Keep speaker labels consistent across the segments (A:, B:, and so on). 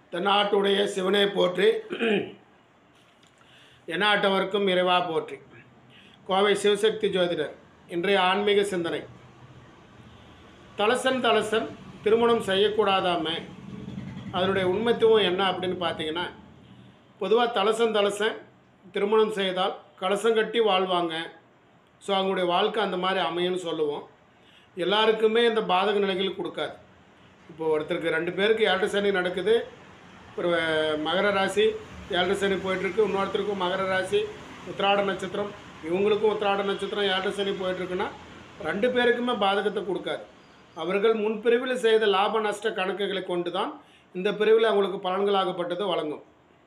A: தென்னாட்டுடைய சிவனை போற்றி எந்நாட்டவர்க்கும் இறைவா போற்றி கோவை சிவசக்தி ஜோதிடர் இன்றைய ஆன்மீக சிந்தனை தலசன் தலசன் திருமணம் செய்யக்கூடாதாமே அதனுடைய உண்மைத்துவம் என்ன அப்படின்னு பார்த்தீங்கன்னா பொதுவாக தலசன் தலசன் திருமணம் செய்தால் கலசம் கட்டி வாழ்வாங்க ஸோ அவங்களுடைய வாழ்க்கை அந்த மாதிரி அமையும்னு சொல்லுவோம் எல்லாருக்குமே இந்த பாதக நிலைகள் கொடுக்காது இப்போ ஒருத்தருக்கு ரெண்டு பேருக்கு ஏழரை சனி நடக்குது ஒரு மகர ராசி ஏழரை சனி போயிட்டுருக்கு இன்னொருத்தருக்கும் மகர ராசி உத்திராட நட்சத்திரம் இவங்களுக்கும் உத்திராட நட்சத்திரம் ஏழரை சனி போயிட்டுருக்குன்னா ரெண்டு பேருக்குமே பாதகத்தை கொடுக்காது அவர்கள் முன்பிரிவில் செய்த லாப நஷ்ட கணக்குகளை கொண்டு தான் இந்த பிரிவில் அவங்களுக்கு பலன்களாகப்பட்டது வழங்கும்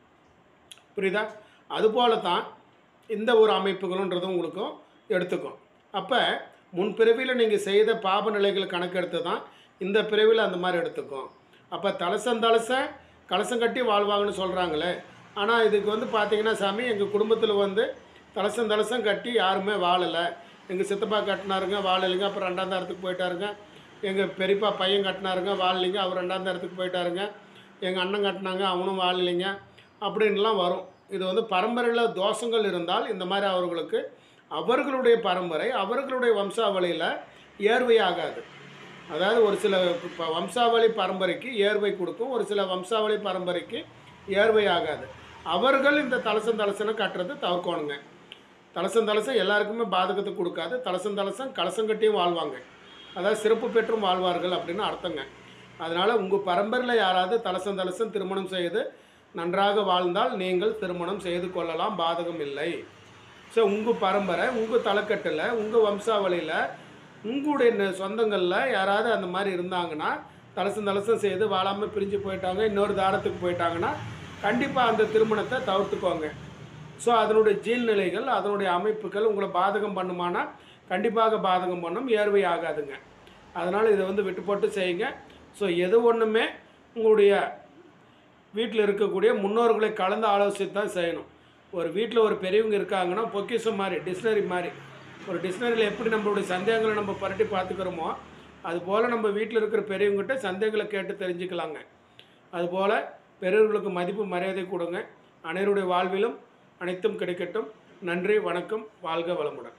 A: புரியுதா அதுபோல தான் இந்த ஒரு அமைப்புகளுன்றது உங்களுக்கும் எடுத்துக்கும் அப்போ முன் பிறவியில் நீங்கள் செய்த பாப நிலைகள் கணக்கெடுத்து தான் இந்த பிறவியில் அந்த மாதிரி எடுத்துக்கும் அப்போ தலசம் தலச கலசம் கட்டி வாழ்வாங்கன்னு சொல்கிறாங்களே ஆனால் இதுக்கு வந்து பார்த்தீங்கன்னா சாமி எங்கள் குடும்பத்தில் வந்து தலசம் தலசம் கட்டி யாருமே வாழலை எங்கள் சித்தப்பா கட்டினாருங்க வாழலைங்க அப்புறம் ரெண்டாம் தரத்துக்கு போயிட்டாருங்க எங்கள் பெரியப்பா பையன் கட்டினாருங்க வாழலைங்க அவர் ரெண்டாம் தரத்துக்கு போயிட்டாருங்க எங்கள் அண்ணன் கட்டினாங்க அவனும் வாழலைங்க அப்படின்லாம் வரும் இது வந்து பரம்பரையில் தோஷங்கள் இருந்தால் இந்த மாதிரி அவர்களுக்கு அவர்களுடைய பரம்பரை அவர்களுடைய வம்சாவளியில் ஏர்வை ஆகாது அதாவது ஒரு சில இப்போ வம்சாவளி பரம்பரைக்கு ஏர்வை கொடுக்கும் ஒரு சில வம்சாவளி பரம்பரைக்கு ஏர்வை ஆகாது அவர்கள் இந்த தலசம் தலசனை கட்டுறது தவிர்க்கணுங்க தலசம் தலசம் எல்லாருக்குமே பாதகத்தை கொடுக்காது தலசம் தலசம் கலசம் கட்டியும் வாழ்வாங்க அதாவது சிறப்பு பெற்றும் வாழ்வார்கள் அப்படின்னு அர்த்தங்க அதனால் உங்கள் பரம்பரையில் யாராவது தலசம் தலசம் திருமணம் செய்து நன்றாக வாழ்ந்தால் நீங்கள் திருமணம் செய்து கொள்ளலாம் பாதகம் இல்லை ஸோ உங்கள் பரம்பரை உங்கள் தலைக்கட்டில் உங்கள் வம்சாவளியில் உங்களுடைய ந- சொந்தங்களில் யாராவது அந்த மாதிரி இருந்தாங்கன்னா தலசம் தலசம் செய்து வாழாமல் பிரிஞ்சு போயிட்டாங்க இன்னொரு தாரத்துக்கு போயிட்டாங்கன்னா கண்டிப்பாக அந்த திருமணத்தை தவிர்த்துக்கோங்க ஸோ அதனுடைய ஜீழ்நிலைகள் அதனுடைய அமைப்புகள் உங்களை பாதகம் பண்ணுமானா கண்டிப்பாக பாதகம் பண்ணும் ஏர்வை ஆகாதுங்க அதனால் இதை வந்து விட்டு போட்டு செய்யுங்க ஸோ எது ஒன்றுமே உங்களுடைய வீட்டில் இருக்கக்கூடிய முன்னோர்களை கலந்து ஆலோசித்து தான் செய்யணும் ஒரு வீட்டில் ஒரு பெரியவங்க இருக்காங்கன்னா பொக்கிஷம் மாதிரி டிக்ஷனரி மாதிரி ஒரு டிக்ஷனரியில் எப்படி நம்மளுடைய சந்தேகங்களை நம்ம பரட்டி பார்த்துக்கிறோமோ அதுபோல் நம்ம வீட்டில் இருக்கிற பெரியவங்ககிட்ட சந்தேகங்களை கேட்டு தெரிஞ்சுக்கலாங்க அதுபோல் பெரியவர்களுக்கு மதிப்பு மரியாதை கொடுங்க அனைவருடைய வாழ்விலும் அனைத்தும் கிடைக்கட்டும் நன்றி வணக்கம் வாழ்க வளமுடன்